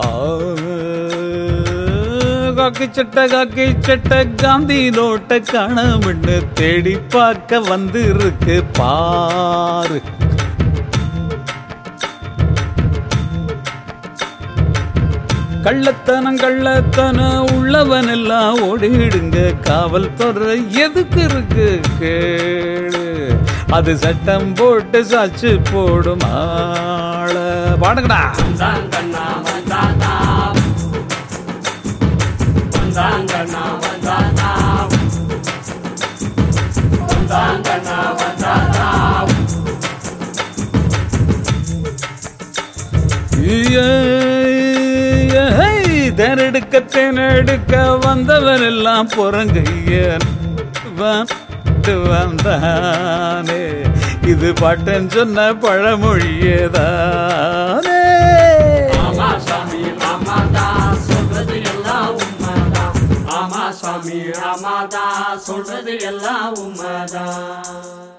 ஆ, காக்கி சட்டை காக்கி சட்டை காந்தி நோட்டை காணமின்னு தேடி பார்க்க வந்திருக்கு பாரு கள்ளத்தனம் கள்ளத்தனம் உள்ளவன் எல்லாம் ஓடிடுங்க காவல்துறை எதுக்கு இருக்கு கேளு அது சட்டம் போட்டு சாச்சு போடும் ஆள பாடுங்கடா வந்தாங்கண்ணா வந்தாதா வந்தாங்கண்ணா வந்தாதா வந்தாங்கண்ணா வந்தாதா தேனெடுக்க தேனெடுக்க வந்தவன் எல்லாம் புறங்கைய வந்தானே இது பாட்டன் சொன்ன பழமொழியேதானே ஆமா சாமி ராமாதா சொல்றது எல்லாம் உண்மைதான் ஆமா சாமி ராமாதா சொல்றது எல்லாம் உண்மைதான்